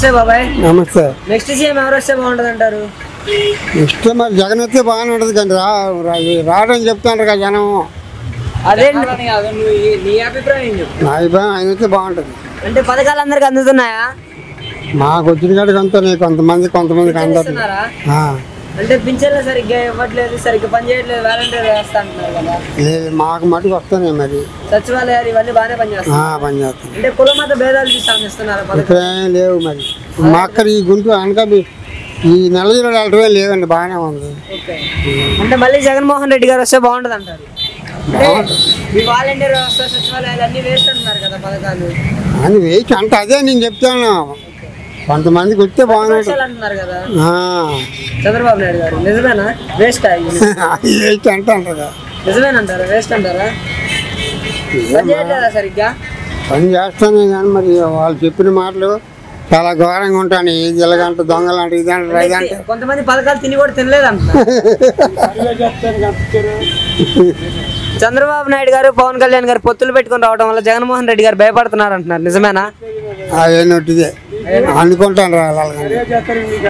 నమస్తే బాబాయ్ నమస్తే నెక్స్ట్ సీఎం ఎవరు వస్తే బాగుంటది అంటారు ఇష్టం మరి జగన్ వస్తే బాగానే ఉంటుంది కానీ రా రా- రాడని చెప్తాండ్రు కదా జనం అదే నువ్వు నీ అభిప్రాయం చెప్పు నా అభిప్రాయం ఆయన వస్తే బాగుంటుంది అంటే పథకాలు అందరికి అందుతున్నాయా మాకు వచ్చిన కాడికి అంతా నీకు కొంతమంది కొంతమందికి అందదు ఇస్తున్నారా ఆ, అంటే పింఛన్లు సరిగ్గా ఇవ్వట్లేదు సరిగ్గా పని చేయట్లేదు వాలంటీర్ వ్యవస్థ అంటున్నారు కదా లేదు మాకు మటుకు వస్తున్నాయి మరి సచివాలయాలు ఇవన్నీ బాగానే పనిచేస్తాయి ఆ, పని చేస్తాం అంటే కుల మత భేదాలు చూసి ఇస్తున్నారు పథకం ఇక్కడ ఏం లేవు మరి మా అక్కడ ఈ గుంటూరు అనకాపి ఈ నెలజీలో వెళ్ళటమే లేవండి బాగానే ఉంది ఓకే అంటే మళ్ళీ జగన్మోహన్ రెడ్డి గారు వస్తే బాగుంటది అంటారు అంటే ఈ వాలంటీర్ వ్యవస్థ సచివాలయాలు అన్ని వేస్ట్ అంటున్నారు కదా పథకాలు అని వేసి అంటే అదే నేను చెప్తాను కొంతమందికి వస్తే బాగానే ఉంటుంది లక్షలు అంటున్నారు కదా ఆ, చంద్రబాబు నాయుడు గారు నిజమేనా వేస్ట్ అది వేసి అంటే అంటారు నిజమేనంటారా వేస్ట్ అంటారా పని చేయట్లేదా సరిగ్గా పని చేస్తానే కానీ మరి వాళ్ళు చెప్పిన మాటలు చాలా ఘోరంగా ఉంటాను ఇది ఇలాగంట దొంగలంట ఇదంట ఇదంట కొంతమంది పథకాలు తిని కూడా తినలేదు అంటున్నారు చంద్రబాబు నాయుడు గారు పవన్ కళ్యాణ్ గారు పొత్తులు పెట్టుకొని రావడం వల్ల జగన్మోహన్ రెడ్డి గారు భయపడుతున్నారు అంటున్నారు నిజమేనా అదే నొట్టిదే అనుకుంటాను రా అలాగని